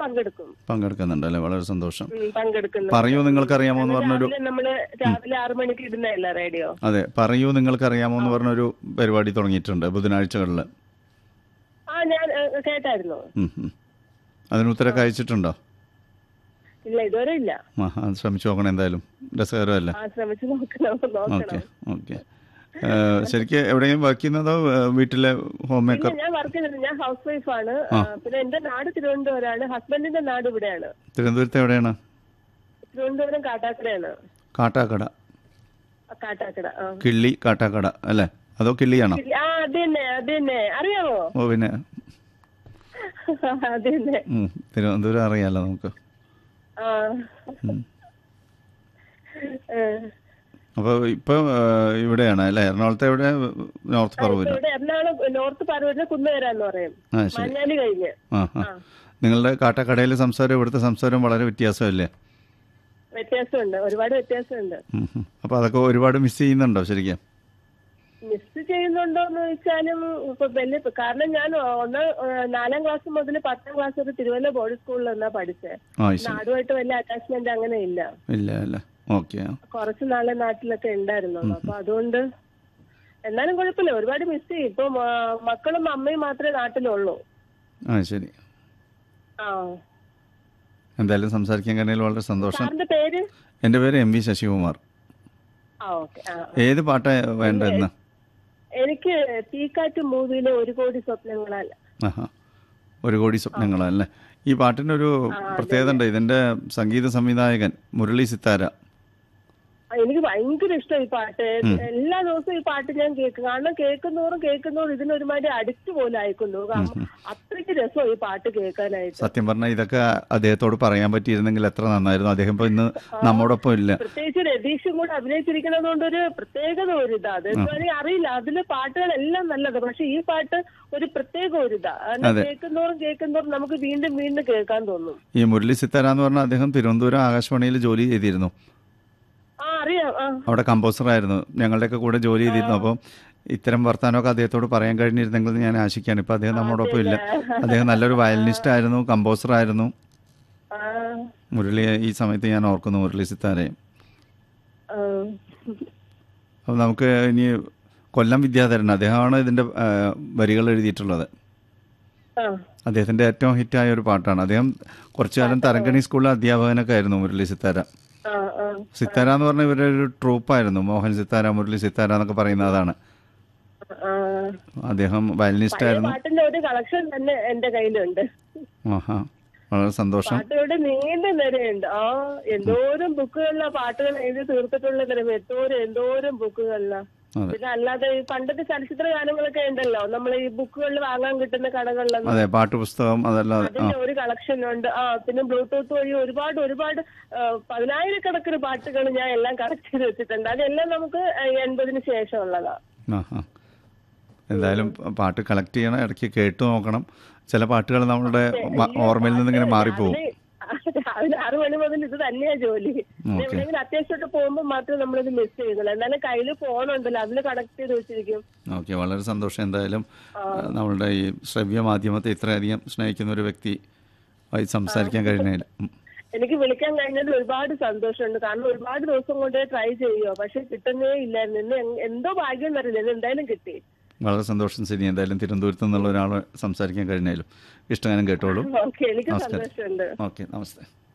പങ്കെടുക്കും പങ്കെടുക്കുന്നുണ്ട് അല്ലേ വളരെ സന്തോഷം ഉം, പങ്കെടുക്കുന്നു പറയൂ നിങ്ങൾക്കറിയാമോ എന്ന് പറഞ്ഞൊരു രാവിലെ നമ്മള് രാവിലെ ആറു മണിക്ക് ഇടുന്നതല്ല റേഡിയോ അതെ പറയൂ നിങ്ങൾക്കറിയാമോ എന്ന് പറഞ്ഞൊരു പരിപാടി തുടങ്ങിയിട്ടുണ്ട് ബുധനാഴ്ചകളിൽ ആ ഞാൻ ഏ, കേട്ടായിരുന്നു ഉം, ഉം. അതിന് ഉത്തരമൊക്കെ അയച്ചിട്ടുണ്ടോ ഇല്ല ഇതുവരെ ഇല്ല ആ അത് ശ്രമിച്ചു നോക്കണം എന്തായാലും രസകരമല്ലേ ആ ശ്രമിച്ചു നോക്കണം ഓക്കെ നോക്കണം ഓക്കെ ശരിക്കും എവിടെയെങ്കിലും വർക്ക് ചെയ്യുന്നതോ ഏഹ്, വീട്ടിലെ ഹോം മേക്കർ പിന്നെ ഞാൻ വർക്ക് ചെയ്യുന്നത് ഞാൻ ഹൗസ് വൈഫാണ് പിന്നെ എന്റെ നാട് തിരുവനന്തപുരമാണ് ഹസ്ബൻഡിന്റെ നാട് ഇവിടെയാണ് തിരുവനന്തപുരത്ത് എവിടെയാണ് തിരുവനന്തപുരം കാട്ടാക്കടയാണ് കാട്ടാക്കട ആ, കാട്ടാക്കട ആ കിള്ളി കാട്ടാക്കട അല്ലേ അതോ കിള്ളിയാണോ ആ അത് തന്നെ അത് തന്നെ അറിയാമോ ഓ പിന്നെ അത് തന്നെ ഉം, തിരുവനന്തപുരം അറിയാലോ നമുക്ക് ആ ഏ, അപ്പോൾ ഇപ്പോൾ ഇവിടെയാണ് അല്ലേ എറണാകുളത്തെ എവിടെ നോർത്ത് പറവൂര് ഇവിടെ എറണാകുളം നോർത്ത് പറവൂരിന് കുന്നുകരാന്ന് പറയും ആ ശരി മഞ്ഞാലി കഴിഞ്ഞ് ആ ആ നിങ്ങളുടെ കാട്ടാക്കടയിലെ സംസാരം ഇവിടുത്തെ സംസാരം വളരെ വ്യത്യാസമല്ലേ വ്യത്യാസമുണ്ട് ഒരുപാട് വ്യത്യാസമുണ്ട് അപ്പോൾ അതൊക്കെ ഒരുപാട് മിസ് ചെയ്യുന്നുണ്ടോ ശരിക്കും മിസ് ചെയ്യുന്നുണ്ടോ എന്ന് ചോദിച്ചാലും ഇപ്പൊ വലിയ കാരണം ഞാൻ ഒന്ന് നാലാം ക്ലാസ് മുതൽ പത്താം ക്ലാസ് വരെ തിരുവല്ല ബോർഡ് സ്കൂളിൽ നിന്നാ പഠിച്ചത് ആ ശരി നാടുമായിട്ട് വലിയ അറ്റാച്ച്മെന്റ് അങ്ങനെ ഇല്ല ഇല്ല അല്ലേ ഓക്കെ കുറച്ച് നാളെ നാട്ടിലൊക്കെ ഉണ്ടായിരുന്നുള്ളൂ അപ്പൊ അതുകൊണ്ട് എന്നാലും കുഴപ്പമില്ല ഒരുപാട് മിസ് ചെയ്യും ഇപ്പൊ മ- മക്കളും അമ്മയും മാത്രമേ നാട്ടിലുള്ളൂ ആ ശരി ആ എന്തായാലും സംസാരിക്കാൻ കഴിഞ്ഞാൽ വളരെ സന്തോഷം സാറിന്റെ പേര് എൻ്റെ പേര് എം വി ശശികുമാർ ആ ഓക്കെ ആ ഏത് പാട്ടാണ് വേണ്ടതെന്ന് എനിക്ക് തീക്കാറ്റ് മൂവിയിലെ ഒരു കോടി സ്വപ്നങ്ങളല്ല ആഹാ ഒരു കോടി സ്വപ്നങ്ങളല്ലേ ഈ പാട്ടിൻ്റെ ഒരു പ്രത്യേകത ഉണ്ട് ഇതിൻ്റെ സംഗീത സംവിധായകൻ മുരളി സിത്താര ആ, എനിക്ക് ഭയങ്കര ഇഷ്ടം ഈ പാട്ട് എല്ലാ ദിവസവും ഈ പാട്ട് ഞാൻ കേൾക്കും കാരണം കേൾക്കുന്നോറും കേൾക്കുന്നോറും ഇതിനൊരുമാതിരി അഡിക്റ്റ് പോലെ അയക്കുന്നു കാരണം അത്രയ്ക്ക് രസം ഈ പാട്ട് കേൾക്കാനായിട്ട് സത്യം പറഞ്ഞാൽ ഇതൊക്കെ അദ്ദേഹത്തോട് പറയാൻ പറ്റിയിരുന്നെങ്കിൽ എത്ര നന്നായിരുന്നു അദ്ദേഹം ഇപ്പോൾ ഇന്ന് നമ്മോടൊപ്പം ഇല്ല പ്രത്യേകിച്ച് രതീഷും കൂടെ അഭിനയിച്ചിരിക്കുന്നത് കൊണ്ട് ഒരു പ്രത്യേകത ഒരു ഇതാ അത് എനിക്ക് അറിയില്ല അതിലെ പാട്ടുകളെല്ലാം നല്ലത് പക്ഷെ ഈ പാട്ട് ഒരു പ്രത്യേക ഒരു ഇതാ കാരണം കേൾക്കുന്നോറും കേൾക്കുന്നോറും നമുക്ക് വീണ്ടും വീണ്ടും കേൾക്കാൻ തോന്നും ഈ മുരളി സിത്താര എന്ന് പറഞ്ഞാൽ അദ്ദേഹം തിരുവനന്തപുരം ആകാശവാണിയിൽ ജോലി ചെയ്തിരുന്നു ആ അറിയാം ആ അവിടെ കമ്പോസറായിരുന്നു ഞങ്ങളുടെയൊക്കെ കൂടെ ജോലി ചെയ്തിരുന്നു അപ്പം ഇത്തരം വർത്തമാനമൊക്കെ അദ്ദേഹത്തോട് പറയാൻ കഴിഞ്ഞിരുന്നെങ്കിൽ എന്ന് ഞാൻ ആശിക്കുകയാണ് ഇപ്പം അദ്ദേഹം നമ്മോടൊപ്പം ഇല്ല അദ്ദേഹം നല്ലൊരു വയലിനിസ്റ്റ് ആയിരുന്നു കമ്പോസർ ആയിരുന്നു ആ മുരളിയെ ഈ സമയത്ത് ഞാൻ ഓർക്കുന്നു മുരളി സിത്താരയെ ആ. അപ്പോൾ നമുക്ക് ഇനി കൊല്ലം വിദ്യാധരൻ അദ്ദേഹമാണ് ഇതിൻ്റെ ആ, വരികൾ എഴുതിയിട്ടുള്ളത് ആ അദ്ദേഹത്തിൻ്റെ ഏറ്റവും ഹിറ്റായ ഒരു പാട്ടാണ് അദ്ദേഹം കുറച്ചു കാലം തരങ്കണി സ്കൂളിലെ അധ്യാപകനൊക്കെ ആയിരുന്നു മുരളി സിത്താര ആ ആ സിത്താര എന്ന് പറഞ്ഞ ഇവരുടെ ഒരു ട്രൂപ്പായിരുന്നു മോഹൻ സിത്താര മുരളി സിത്താര എന്നൊക്കെ പറയുന്ന അതാണ് ആ അദ്ദേഹം വയലിനിസ്റ്റ് ആയിരുന്നു പാട്ടിന്റെ ഒരു കളക്ഷൻ തന്നെ എന്റെ കയ്യിലുണ്ട് ആഹാ വളരെ സന്തോഷം പാട്ടുകളുടെ നീണ്ട നിരയുണ്ട് ആ എന്തോരം ബുക്കുകളിലാ പാട്ടുകൾ എഴുതി തീർത്തിട്ടുള്ള നിരം എന്തോരം എന്തോരം ബുക്കുകളിലാ അതെ പിന്നെ അല്ലാതെ ഈ പണ്ടത്തെ ചലച്ചിത്ര ഗാനങ്ങളൊക്കെ ഉണ്ടല്ലോ നമ്മൾ ഈ ബുക്കുകളിൽ വാങ്ങാൻ കിട്ടുന്ന കടകളിലൊന്നും അതെ പാട്ടുപുസ്തകം അതല്ലാതെ ആ അതിന്റെ ഒരു കളക്ഷൻ ഉണ്ട് ആ പിന്നെ ബ്ലൂടൂത്ത് വഴി ഒരുപാട് ഒരുപാട് ആ, പതിനായിരക്കണക്കിന് പാട്ടുകൾ ഞാൻ എല്ലാം കളക്ട് ചെയ്ത് വെച്ചിട്ടുണ്ട് അതെല്ലാം നമുക്ക് എൺപതിന് ശേഷമുള്ളതാ ആഹാ എന്തായാലും പാട്ട് കളക്ട് ചെയ്യണം ഇടയ്ക്ക് കേട്ട് നോക്കണം ചില പാട്ടുകൾ നമ്മളുടെ മ- ഓർമ്മയിൽ നിന്ന് ഇങ്ങനെ മാറിപ്പോവും രാവിലെ രാവിലെ ആറു മണി മുതൽ ഇത് തന്നെയാ ജോലി പിന്നെ എവിടെയെങ്കിലും അത്യാവശ്യമായിട്ട് പോകുമ്പോൾ മാത്രമേ നമ്മളിത് മിസ് ചെയ്യുന്നുള്ളൂ എന്നാലും കയ്യിൽ ഫോണുണ്ടല്ലോ അതിൽ കണക്ട് ചെയ്ത് വെച്ചിരിക്കും ഓക്കെ വളരെ സന്തോഷം എന്തായാലും നമ്മളുടെ ഈ ശ്രവ്യ മാധ്യമത്തെ ഇത്രയധികം സ്നേഹിക്കുന്ന ഒരു വ്യക്തി ആയി സംസാരിക്കാൻ കഴിഞ്ഞതിൽ ഉം. എനിക്ക് വിളിക്കാൻ കഴിഞ്ഞതിൽ ഒരുപാട് സന്തോഷമുണ്ട് കാരണം ഒരുപാട് ദിവസം കൊണ്ട് ട്രൈ ചെയ്യുക പക്ഷെ കിട്ടുന്നേ ഇല്ലായിരുന്നു ഇന്ന് എങ്- എന്തോ ഭാഗ്യം എന്നറിയില്ല ഇത് എന്തായാലും കിട്ടി വളരെ സന്തോഷം ശരി എന്തായാലും തിരുവനന്തപുരത്ത് നിന്നുള്ള ഒരാൾ സംസാരിക്കാൻ കഴിഞ്ഞാലും ഇഷ്ടഗാനം കേട്ടോളൂ ഓക്കെ എനിക്ക് നമസ്കാരം. സന്തോഷമുണ്ട് ഓക്കെ നമസ്തേ